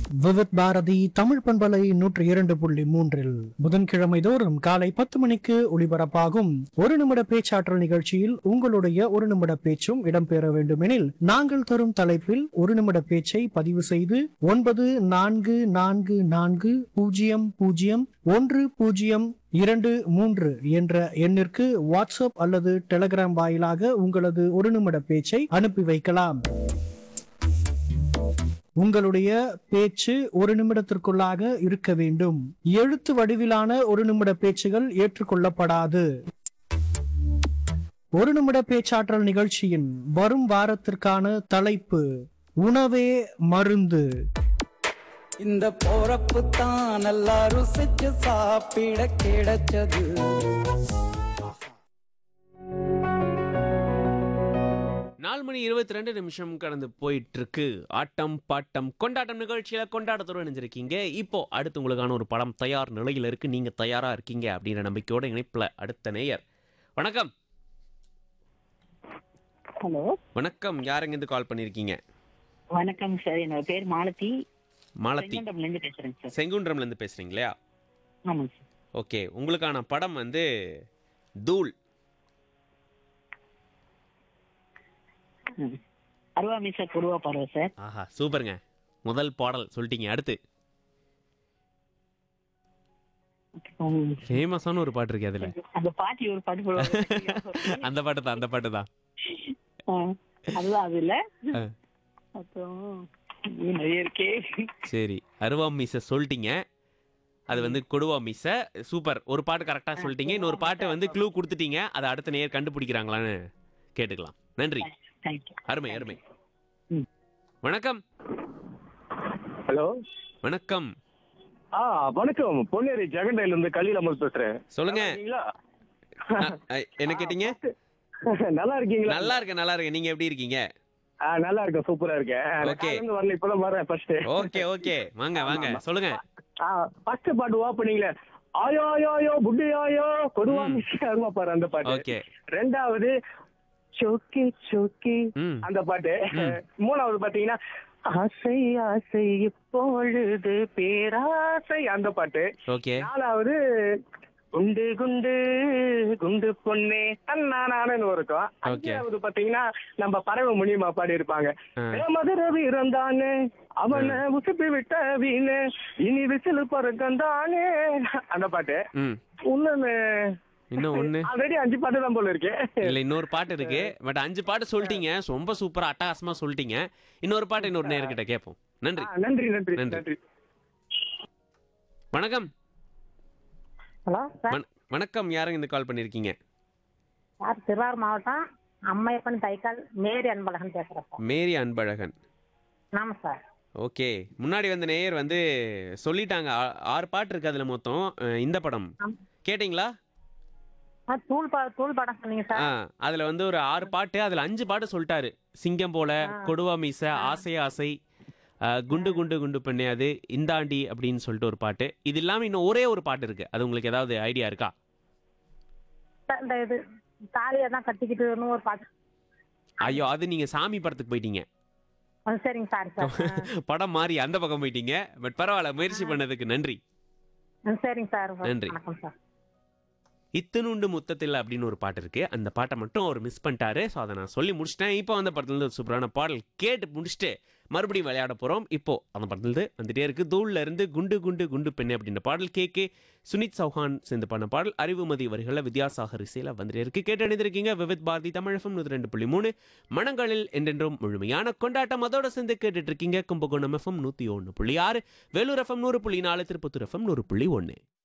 விவித் பாரதி தமிழ் பண்பலை நூற்றி இரண்டு புள்ளி மூன்றில் புதன்கிழமை தோறும் காலை பத்து மணிக்கு ஒளிபரப்பாகும் ஒரு நிமிட பேச்சாற்றல் நிகழ்ச்சியில் உங்களுடைய ஒரு நிமிட பேச்சும் இடம்பெற வேண்டுமெனில் நாங்கள் தரும் தலைப்பில் ஒரு நிமிட பேச்சை பதிவு செய்து ஒன்பது நான்கு நான்கு நான்கு பூஜ்ஜியம் பூஜ்ஜியம் ஒன்று பூஜ்ஜியம் இரண்டு மூன்று என்ற எண்ணிற்கு வாட்ஸ்அப் அல்லது டெலிகிராம் வாயிலாக உங்களது ஒரு நிமிட பேச்சை அனுப்பி வைக்கலாம் உங்களுடைய பேச்சு ஒரு நிமிடத்திற்குள்ளாக இருக்க வேண்டும் எழுத்து வடிவிலான ஒரு நிமிட பேச்சுகள் ஏற்றுக்கொள்ளப்படாது ஒரு நிமிட பேச்சாற்றல் நிகழ்ச்சியின் வரும் வாரத்திற்கான தலைப்பு உணவே மருந்து இந்த போறப்பு தான் நல்லா ருசிச்சு சாப்பிட கிடைச்சது நாலு மணி இருபத்தி ரெண்டு நிமிஷம் கடந்து போயிட்டு இருக்கு ஆட்டம் பாட்டம் கொண்டாட்டம் நிகழ்ச்சியில கொண்டாட்டத்தோடு இணைஞ்சிருக்கீங்க இப்போ அடுத்து உங்களுக்கான ஒரு படம் தயார் நிலையில் இருக்கு நீங்க தயாரா இருக்கீங்க அப்படின்ற நம்பிக்கையோட இணைப்புல அடுத்த நேயர் வணக்கம் ஹலோ வணக்கம் யாருங்க இருந்து கால் பண்ணிருக்கீங்க வணக்கம் சார் என்னோட பேர் மாலதி மாலதி செங்கண்டம்ல இருந்து பேசுறேங்க சார் செங்குன்றம்ல இருந்து பேசுறீங்களா ஆமாங்க சார் ஓகே உங்களுக்கான படம் வந்து தூள் ம். அருவா மீசா குருவா பருவ சார் ஆஹா சூப்பருங்க முதல் பாடல் சொல்லிட்டீங்க அடுத்து ம். ஃபேமஸான ஒரு பாட்டு இருக்கு அதுல அந்த பாட்டி ஒரு பாட்டு போடுவாங்க அந்த பாட்டு தான் அந்த பாட்டு தான் ஆ, அதுதான் அது இல்ல ஆ. அப்புறம் இன்னும் நிறைய இருக்கே சரி அருவா மீச சொல்லிட்டீங்க அது வந்து கொடுவா மீச சூப்பர் ஒரு பாட்டு கரெக்டா சொல்லிட்டீங்க இன்னொரு பாட்டு வந்து க்ளூ கொடுத்துட்டீங்க அதை அடுத்த நேர் கண்டுபிடிக்கிறாங்களான்னு கேட்டுக்கலாம் நன்றி தேங்க்யூ அருமை அருமை ம். வணக்கம் ஹலோ வணக்கம் ஆ வணக்கம் பொன்னேரி ஜெகண்டையில இருந்து கலியில் அமல் பேசுறேன் சொல்லுங்க இருக்கீங்களா அ, அ, என்ன கேட்டீங்க நல்லா இருக்கீங்களா நல்லா இருக்கேன் நல்லா இருக்கேன் நீங்க எப்படி இருக்கீங்க ஆ, நல்லா இருக்கேன் சூப்பரா இருக்கேன் நான் Okay. காலையில இருந்து வரல இப்பதான் வரேன் ஃபர்ஸ்ட் ஓகே ஓகே வாங்க வாங்க சொல்லுங்க ஃபர்ஸ்ட் பாட்டு ஓப்பனிங்ல ஆயோ ஆயோ ஆயோ புட்டி ஆயோ கொடுவா ம். அருமா பாரு அந்த பாட்டு ஓகே ரெண்டாவது சோக்கி சோக்கி ம் அந்த பாட்டு ம். மூணாவது பாத்தீங்கன்னா ஆசை ஆசை இப்பொழுது பேராசை அந்த பாட்டு ஓகே நாலாவது குண்டு குண்டு குண்டு பொண்ணே தன்னானு இருக்கும் Okay. அஞ்சாவது பாத்தீங்கன்னா நம்ம பறவை முனியமா பாடி இருப்பாங்க ஆ. ஏ மதுர வீரன் தானே அவனை உசுப்பி விட்ட வீணு இனி விசிலு பறக்கம் தானே அந்த பாட்டு ம் இன்னொன்னு இன்னும் ஒண்ணு ஆல்ரெடி அஞ்சு பாட்டு தான் போல இருக்கு இல்ல இன்னொரு பாட்டு இருக்கு பட் அஞ்சு பாட்டு சொல்லிட்டீங்க ரொம்ப சூப்பரா அட்டகாசமா சொல்லிட்டீங்க இன்னொரு பாட்டு இன்னொரு நேர்கிட்ட கேட்போம் நன்றி ஆ, நன்றி நன்றி நன்றி. நன்றி வணக்கம் ஹலோ சார் வண- வணக்கம் யாருங்க இந்த கால் பண்ணிருக்கீங்க சார் திருவாரூர் மாவட்டம் அம்மையப்பன் தைக்கால் மேரி அன்பழகன் பேசுகிறேன் சார் மேரி அன்பழகன் ஆமாம் சார் ஓகே முன்னாடி வந்த நேயர் வந்து சொல்லிட்டாங்க ஆ- ஆறு பாட்டு இருக்கு அதுல மொத்தம் அஹ், இந்த படம் ஆம். கேட்டிங்களா ஆ தூள் பா தூள் படம் சொன்னீங்க ஆ சார் அதுல வந்து ஒரு ஆறு பாட்டு அதுல அஞ்சு பாட்டு சொல்லிட்டாரு சிங்கம் போல கொடுவா மீச ஆசை ஆசை அஹ், குண்டு குண்டு குண்டு பெண்ணே அது இந்தாண்டி அப்படின்னு சொல்லிட்டு ஒரு பாட்டு இது இல்லாம இன்னும் ஒரே ஒரு பாட்டு இருக்கு அது உங்களுக்கு ஏதாவது ஐடியா இருக்கா சார், இந்த இது தாலியை தான் கட்டிக்கிட்டுன்னு ஒரு பாட்டு ஐயோ அது நீங்க சாமி படத்துக்கு போயிட்டீங்க ஆ, சரிங்க சார் சார் படம் மாறி அந்த பக்கம் போயிட்டீங்க பட் பரவாயில்ல முயற்சி பண்ணதுக்கு நன்றி ஆ, சரிங்க சார் நன்றி. வணக்கம் சார் இத்தனுண்டு முத்தத்தில் அப்படின்னு ஒரு பாட்டு இருக்கு அந்த பாட்டை மட்டும் அவர் மிஸ் பண்ணிட்டாரு ஸோ அதை நான் சொல்லி முடிச்சிட்டேன் இப்போ அந்த படத்துலேருந்து ஒரு சூப்பரான பாடல் கேட்டு முடிச்சுட்டு மறுபடியும் விளையாட போகிறோம் இப்போ அந்த படத்துலேருந்து வந்துட்டே இருக்கு தூள்ல இருந்து குண்டு குண்டு குண்டு பெண்ணு அப்படின்ற பாடல் கே கே சுனித் சௌஹான் சேர்ந்து பண்ண பாடல் அறிவுமதி வரிகளில் வித்யாசாகர் இசையில் வந்துட்டே இருக்கு கேட்டு அணிந்திருக்கீங்க விவித் பாரதி தமிழகம் நூற்றி ரெண்டு புள்ளி மூணு மனங்களில் என்றென்றும் முழுமையான கொண்டாட்டம் அதோட சேர்ந்து கேட்டுட்டு இருக்கீங்க கும்பகோணம் எஃப்எம் நூற்றி ஒன்று புள்ளி ஆறு வேலூர் எஃப்எம் நூறு புள்ளி நாலு திருப்பத்தூர் எஃப்எம் நூறு புள்ளி ஒன்று